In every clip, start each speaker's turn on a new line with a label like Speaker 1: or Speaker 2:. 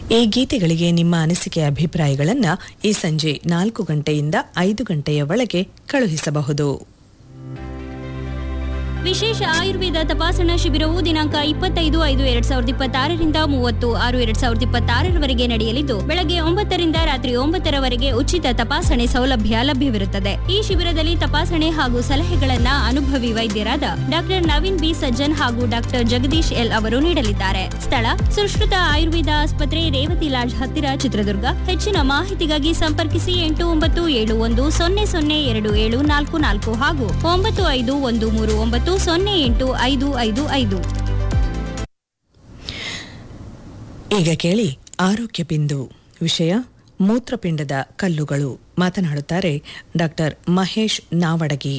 Speaker 1: ಈ ಗೀತೆಗಳಿಗೆ ನಿಮ್ಮ ಅನಿಸಿಕೆ ಅಭಿಪ್ರಾಯಗಳನ್ನು ಈ ಸಂಜೆ ನಾಲ್ಕು ಗಂಟೆಯಿಂದ ಐದು ಗಂಟೆಯ ಒಳಗೆ ಕಳುಹಿಸಬಹುದು
Speaker 2: ವಿಶೇಷ ಆಯುರ್ವೇದ ತಪಾಸಣಾ ಶಿಬಿರವು ದಿನಾಂಕ ಇಪ್ಪತ್ತೈದು ಐದು ಎರಡ್ ಸಾವಿರದ ಇಪ್ಪತ್ತಾರರಿಂದ ಮೂವತ್ತು ಆರು ಎರಡ್ ಸಾವಿರದ ಇಪ್ಪತ್ತಾರರವರೆಗೆ ನಡೆಯಲಿದ್ದು ಬೆಳಗ್ಗೆ ಒಂಬತ್ತರಿಂದ ರಾತ್ರಿ ಒಂಬತ್ತರವರೆಗೆ ಉಚಿತ ತಪಾಸಣೆ ಸೌಲಭ್ಯ ಲಭ್ಯವಿರುತ್ತದೆ ಈ ಶಿಬಿರದಲ್ಲಿ ತಪಾಸಣೆ ಹಾಗೂ ಸಲಹೆಗಳನ್ನ ಅನುಭವಿ ವೈದ್ಯರಾದ ಡಾಕ್ಟರ್ ನವೀನ್ ಬಿ ಸಜ್ಜನ್ ಹಾಗೂ ಡಾಕ್ಟರ್ ಜಗದೀಶ್ ಎಲ್ ಅವರು ನೀಡಲಿದ್ದಾರೆ ಸ್ಥಳ ಸುಶ್ರುತ ಆಯುರ್ವೇದ ಆಸ್ಪತ್ರೆ ರೇವತಿ ಲಾಡ್ಜ್ ಹತ್ತಿರ ಚಿತ್ರದುರ್ಗ ಹೆಚ್ಚಿನ ಮಾಹಿತಿಗಾಗಿ ಸಂಪರ್ಕಿಸಿ ಎಂಟು ಒಂಬತ್ತು ಏಳು ಒಂದು ಸೊನ್ನೆ ಸೊನ್ನೆ ಎರಡು ಏಳು ನಾಲ್ಕು ನಾಲ್ಕು ಹಾಗೂ ಒಂಬತ್ತು ಐದು ಒಂದು ಮೂರು ಒಂಬತ್ತು ಸೊನ್ನೆ ಎಂಟು ಐದು ಐದು ಐದು
Speaker 1: ಈಗ ಕೇಳಿ ಆರೋಗ್ಯ ಬಿಂದು ವಿಷಯ ಮೂತ್ರಪಿಂಡದ ಕಲ್ಲುಗಳು ಮಾತನಾಡುತ್ತಾರೆ ಡಾಕ್ಟರ್ ಮಹೇಶ್ ನಾವಡಗಿ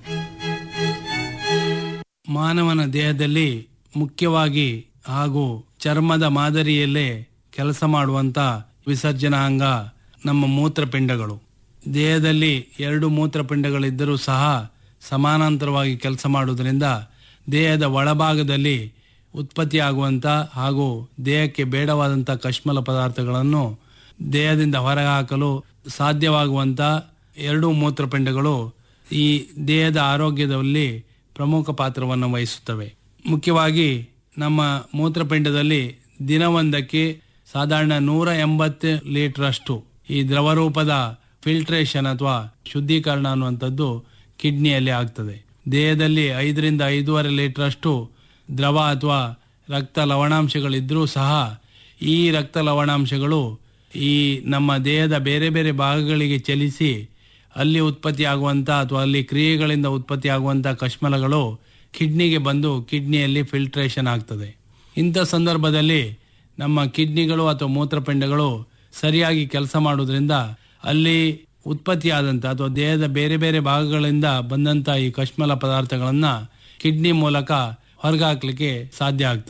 Speaker 3: ಮಾನವನ ದೇಹದಲ್ಲಿ ಮುಖ್ಯವಾಗಿ ಹಾಗೂ ಚರ್ಮದ ಮಾದರಿಯಲ್ಲೇ ಕೆಲಸ ಮಾಡುವಂತ ವಿಸರ್ಜನಾಂಗ ನಮ್ಮ ಮೂತ್ರಪಿಂಡಗಳು ದೇಹದಲ್ಲಿ ಎರಡು ಮೂತ್ರಪಿಂಡಗಳಿದ್ದರೂ ಸಹ ಸಮಾನಾಂತರವಾಗಿ ಕೆಲಸ ಮಾಡುವುದರಿಂದ ದೇಹದ ಒಳಭಾಗದಲ್ಲಿ ಉತ್ಪತ್ತಿಯಾಗುವಂಥ ಹಾಗೂ ದೇಹಕ್ಕೆ ಬೇಡವಾದಂಥ ಕಶ್ಮಲ ಪದಾರ್ಥಗಳನ್ನು ದೇಹದಿಂದ ಹೊರಹಾಕಲು ಸಾಧ್ಯವಾಗುವಂಥ ಎರಡು ಮೂತ್ರಪಿಂಡಗಳು ಈ ದೇಹದ ಆರೋಗ್ಯದಲ್ಲಿ ಪ್ರಮುಖ ಪಾತ್ರವನ್ನು ವಹಿಸುತ್ತವೆ ಮುಖ್ಯವಾಗಿ ನಮ್ಮ ಮೂತ್ರಪಿಂಡದಲ್ಲಿ ದಿನವೊಂದಕ್ಕೆ ಸಾಧಾರಣ ನೂರ ಎಂಬತ್ತು ಲೀಟರ್ ಅಷ್ಟು ಈ ದ್ರವರೂಪದ ಫಿಲ್ಟ್ರೇಷನ್ ಅಥವಾ ಶುದ್ಧೀಕರಣ ಅನ್ನುವಂಥದ್ದು ಕಿಡ್ನಿಯಲ್ಲಿ ಆಗ್ತದೆ ದೇಹದಲ್ಲಿ ಐದರಿಂದ ಐದೂವರೆ ಲೀಟರ್ ಅಷ್ಟು ದ್ರವ ಅಥವಾ ರಕ್ತ ಲವಣಾಂಶಗಳಿದ್ರೂ ಸಹ ಈ ರಕ್ತ ಲವಣಾಂಶಗಳು ಈ ನಮ್ಮ ದೇಹದ ಬೇರೆ ಬೇರೆ ಭಾಗಗಳಿಗೆ ಚಲಿಸಿ ಅಲ್ಲಿ ಉತ್ಪತ್ತಿಯಾಗುವಂಥ ಅಥವಾ ಅಲ್ಲಿ ಕ್ರಿಯೆಗಳಿಂದ ಉತ್ಪತ್ತಿಯಾಗುವಂಥ ಕಶ್ಮಲಗಳು ಕಿಡ್ನಿಗೆ ಬಂದು ಕಿಡ್ನಿಯಲ್ಲಿ ಫಿಲ್ಟ್ರೇಷನ್ ಆಗ್ತದೆ ಇಂಥ ಸಂದರ್ಭದಲ್ಲಿ ನಮ್ಮ ಕಿಡ್ನಿಗಳು ಅಥವಾ ಮೂತ್ರಪಿಂಡಗಳು ಸರಿಯಾಗಿ ಕೆಲಸ ಮಾಡುವುದರಿಂದ ಅಲ್ಲಿ ಉತ್ಪತ್ತಿಯಾದಂಥ ಅಥವಾ ದೇಹದ ಬೇರೆ ಬೇರೆ ಭಾಗಗಳಿಂದ ಬಂದಂಥ ಈ ಕಶ್ಮಲ ಪದಾರ್ಥಗಳನ್ನು ಕಿಡ್ನಿ ಮೂಲಕ ಹೊರಗಾಕ್ಲಿಕ್ಕೆ ಸಾಧ್ಯ ಆಗ್ತದೆ